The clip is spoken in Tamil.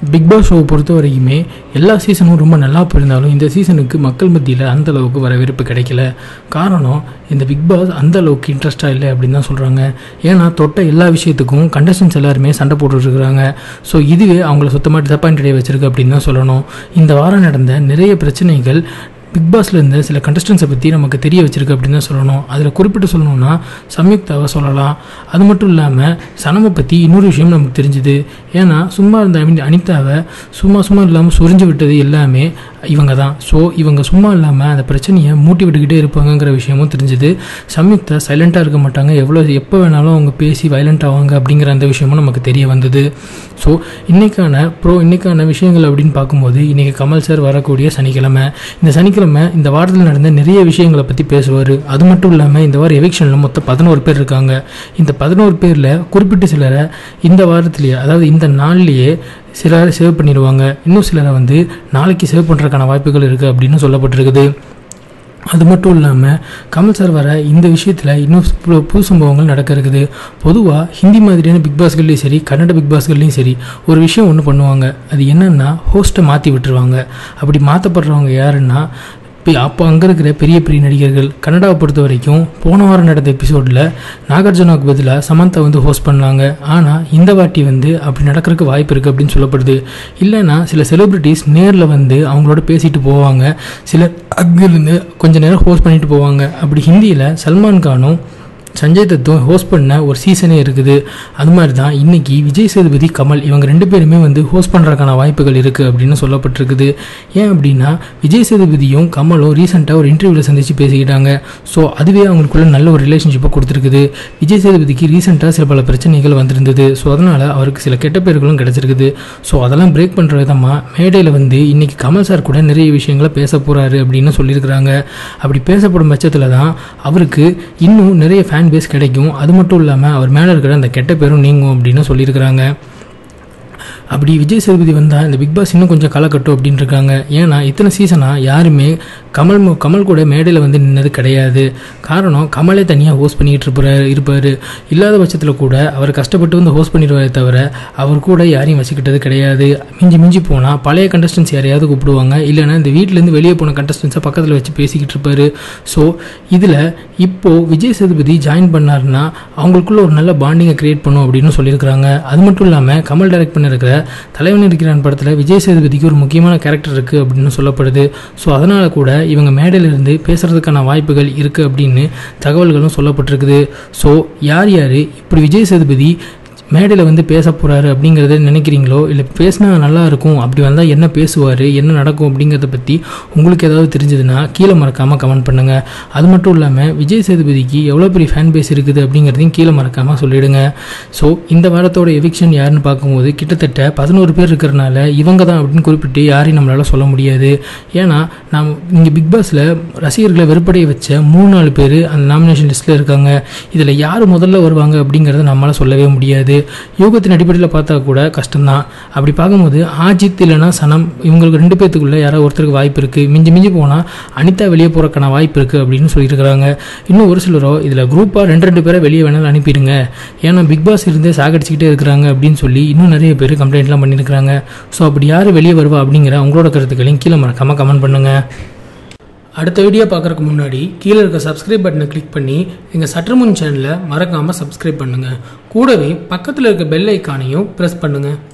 பிக் பாஸ் ஷோவை பொறுத்த வரைக்குமே எல்லா சீசனும் ரொம்ப நல்லா போயிருந்தாலும் இந்த சீசனுக்கு மக்கள் மத்தியில் அந்த அளவுக்கு வரவேற்பு கிடைக்கல காரணம் இந்த பிக் பாஸ் அந்த அளவுக்கு இன்ட்ரெஸ்டாக இல்லை அப்படின்னு தான் சொல்கிறாங்க ஏன்னா தொட்ட எல்லா விஷயத்துக்கும் கண்டஸ்டன்ஸ் எல்லாருமே சண்டை போட்டுட்ருக்குறாங்க ஸோ இதுவே அவங்கள சுத்தமாக டிசப்பாயின்டே வச்சிருக்கு அப்படின்னு தான் சொல்லணும் இந்த வாரம் நடந்த நிறைய பிரச்சனைகள் பிக் பாஸ்ல இருந்த சில கண்டஸ்டன்ஸை பற்றி நமக்கு தெரிய வச்சிருக்கு அப்படின்னு தான் சொல்லணும் அதில் குறிப்பிட்டு சொல்லணும்னா சம்யுக்தாவை சொல்லலாம் அது மட்டும் இல்லாமல் சனமை பற்றி இன்னொரு விஷயம் நமக்கு தெரிஞ்சுது ஏன்னா சும்மா இருந்த அனி- அனிதாவை சும்மா சும்மா இல்லாமல் சொரிஞ்சு விட்டது எல்லாமே இவங்க தான் ஸோ இவங்க சும்மா இல்லாமல் அந்த பிரச்சனையை மூட்டி விட்டுக்கிட்டே இருப்பாங்கங்கிற விஷயமும் தெரிஞ்சுது சம்யுக்தா சைலண்ட்டாக இருக்க மாட்டாங்க எவ்வளோ எப்போ வேணாலும் அவங்க பேசி வைலண்ட் ஆவாங்க அப்படிங்கிற அந்த விஷயமும் நமக்கு தெரிய வந்தது ஸோ இன்னைக்கான ப்ரோ இன்னைக்கான விஷயங்கள் அப்படின்னு பார்க்கும்போது இன்னைக்கு கமல் சார் வரக்கூடிய சனிக்கிழமை இந்த சனிக்கிழமை இந்த வாரத்தில் நடந்த நிறைய விஷயங்களை பற்றி பேசுவார் அது மட்டும் இல்லாமல் இந்த வாரம் எவிக்ஷனில் மொத்தம் பதினோரு பேர் இருக்காங்க இந்த பதினோரு பேரில் குறிப்பிட்ட சிலரை இந்த வாரத்திலேயே அதாவது இந்த நாள்லேயே சிலரை சேவ் பண்ணிடுவாங்க இன்னும் சிலரை வந்து நாளைக்கு சேவ் பண்ணுறதுக்கான வாய்ப்புகள் இருக்குது அப்படின்னு சொல்லப்பட்டிருக்குது அது மட்டும் இல்லாமல் கமல் சார் வர இந்த விஷயத்தில் இன்னும் புது புது சம்பவங்கள் நடக்க இருக்குது பொதுவாக ஹிந்தி மாதிரியான பிக் பாஸ்கள்லேயும் சரி கன்னட பிக் பாஸ்கள்லேயும் சரி ஒரு விஷயம் ஒன்று பண்ணுவாங்க அது என்னன்னா ஹோஸ்ட்டை மாற்றி விட்டுருவாங்க அப்படி மாற்றப்படுறவங்க யாருன்னா இப்போ அப்போ அங்கே இருக்கிற பெரிய பெரிய நடிகர்கள் கன்னடாவை பொறுத்த வரைக்கும் போன வாரம் நடந்த எபிசோடில் நாகார்ஜுனாவுக்கு பதிலாக சமந்தா வந்து ஹோஸ்ட் பண்ணாங்க ஆனால் இந்த வாட்டி வந்து அப்படி நடக்கிறதுக்கு வாய்ப்பு இருக்குது அப்படின்னு சொல்லப்படுது இல்லைன்னா சில செலிபிரிட்டிஸ் நேரில் வந்து அவங்களோட பேசிட்டு போவாங்க சிலர் அங்கிருந்து கொஞ்ச நேரம் ஹோஸ்ட் பண்ணிட்டு போவாங்க அப்படி ஹிந்தியில் சல்மான் கானும் சஞ்சய் தத்துவம் ஹோஸ்ட் பண்ண ஒரு சீசனே இருக்குது அது மாதிரி தான் இன்னைக்கு விஜய் சேதுபதி கமல் இவங்க ரெண்டு பேருமே வந்து ஹோஸ்ட் பண்ணுறதுக்கான வாய்ப்புகள் இருக்குது அப்படின்னு சொல்லப்பட்டிருக்குது ஏன் அப்படின்னா விஜய் சேதுபதியும் கமலும் ரீசெண்டாக ஒரு இன்டர்வியூவில் சந்தித்து பேசிக்கிட்டாங்க ஸோ அதுவே அவங்களுக்குள்ள நல்ல ஒரு ரிலேஷன்ஷிப்பை கொடுத்துருக்குது விஜய் சேதுபதிக்கு ரீசெண்டாக சில பல பிரச்சனைகள் வந்திருந்தது ஸோ அதனால் அவருக்கு சில கெட்ட பேர்களும் கிடச்சிருக்குது ஸோ அதெல்லாம் பிரேக் பண்ணுற விதமாக மேடையில் வந்து இன்னைக்கு கமல் சார் கூட நிறைய விஷயங்களை பேச போகிறாரு அப்படின்னு சொல்லியிருக்கிறாங்க அப்படி பேசப்படும் பட்சத்தில் தான் அவருக்கு இன்னும் நிறைய ஃபேன் பேஸ் கிடைக்கும் அது மட்டும் இல்லாமல் அவர் மேலே இருக்கிற அந்த கெட்ட பேரும் நீங்கும் அப்படின்னு சொல்லியிருக்கிறாங்க அப்படி விஜய் சேதுபதி வந்தால் இந்த பிக் பாஸ் இன்னும் கொஞ்சம் களை கட்டும் அப்படின்னு இருக்காங்க ஏன்னா இத்தனை சீசனாக யாருமே கமல் மு- கமல் கூட மேடையில் வந்து நின்னது கிடையாது காரணம் கமலே தனியாக ஹோஸ்ட் பண்ணிக்கிட்டு இருப்பாரு இருப்பார் இல்லாத பட்சத்தில் கூட அவர் கஷ்டப்பட்டு வந்து ஹோஸ்ட் பண்ணிடுவாரே தவிர அவர் கூட யாரையும் வச்சுக்கிட்டது கிடையாது மிஞ்சி மிஞ்சி போனால் பழைய கண்டஸ்டன்ஸ் யாரையாவது கூப்பிடுவாங்க இல்லைன்னா இந்த வீட்டிலேருந்து வெளியே போன கண்டஸ்டன்ஸை பக்கத்தில் வச்சு பேசிக்கிட்டு இருப்பாரு ஸோ இதில் இப்போது விஜய் சேதுபதி ஜாயின் பண்ணாருன்னா அவங்களுக்குள்ள ஒரு நல்ல பாண்டிங்கை கிரியேட் பண்ணும் அப்படின்னு சொல்லியிருக்கிறாங்க அது மட்டும் இல்லாமல் கமல் டைரக்ட் பண்ணியிருக்கிற தலைவன் இருக்கிறான் படத்தில் விஜய் சேதுபதிக்கு ஒரு முக்கியமான கேரக்டர் இருக்குது அப்படின்னு சொல்லப்படுது ஸோ அதனால் கூட இவங்க மேடையில இருந்து பேசுகிறதுக்கான வாய்ப்புகள் இருக்குது அப்படின்னு தகவல்களும் சொல்லப்பட்டிருக்குது ஸோ யார் யார் இப்படி விஜய் சேதுபதி மேடையில் வந்து பேச போகிறாரு அப்படிங்கிறத நினைக்கிறீங்களோ இல்லை பேசினா நல்லா இருக்கும் அப்படி வந்தால் என்ன பேசுவார் என்ன நடக்கும் அப்படிங்கிறத பற்றி உங்களுக்கு ஏதாவது தெரிஞ்சதுன்னா கீழே மறக்காமல் கமெண்ட் பண்ணுங்கள் அது மட்டும் இல்லாமல் விஜய் சேதுபதிக்கு எவ்வளோ பெரிய ஃபேன் பேஸ் இருக்குது அப்படிங்கிறதையும் கீழே மறக்காமல் சொல்லிடுங்க ஸோ இந்த வாரத்தோட எவிக்ஷன் யாருன்னு பார்க்கும்போது கிட்டத்தட்ட பதினோரு பேர் இருக்கிறனால இவங்க தான் அப்படின்னு குறிப்பிட்டு யாரையும் நம்மளால சொல்ல முடியாது ஏன்னா நாம் இங்கே பிக் பாஸில் ரசிகர்களை வெறுப்படைய வச்ச மூணு நாலு பேர் அந்த நாமினேஷன் லிஸ்ட்டில் இருக்காங்க இதில் யார் முதல்ல வருவாங்க அப்படிங்கிறத நம்மளால் சொல்லவே முடியாது யோகத்தின் அடிப்படையில் பார்த்தா கூட கஷ்டம்தான் அப்படி பார்க்கும்போது ஆஜித் இல்லைன்னா சனம் இவங்களுக்கு ரெண்டு பேர்த்துக்குள்ள யாராவது ஒருத்தருக்கு வாய்ப்பு இருக்குது மிஞ்சி மிஞ்சி போனால் அனிதா வெளியே போகிறக்கான வாய்ப்பு இருக்குது அப்படின்னு சொல்லியிருக்கிறாங்க இன்னும் ஒரு சிலரோ இதில் குரூப்பாக ரெண்டு ரெண்டு பேரை வெளியே வேணாலும் அனுப்பிடுங்க ஏன்னா பிக் பாஸ் இருந்தே சாகடிச்சுக்கிட்டே இருக்கிறாங்க அப்படின்னு சொல்லி இன்னும் நிறைய பேர் கம்ப்ளைண்ட்லாம் பண்ணியிருக்கிறாங்க ஸோ அப்படி யார் வெளியே வருவா அப்படிங்கிற உங்களோட கருத்துக்களையும் கீழே மறக்காமல் கமெண்ட் பண்ணுங்கள் அடுத்த வீடியோ பார்க்குறதுக்கு முன்னாடி கீழே இருக்க சப்ஸ்கிரைப் பட்டனை கிளிக் பண்ணி எங்கள் சற்றுமுன் சேனலை மறக்காமல் சப்ஸ்கிரைப் பண்ணுங்கள் கூடவே பக்கத்தில் இருக்க பெல் ஐக்கானையும் ப்ரெஸ் பண்ணுங்கள்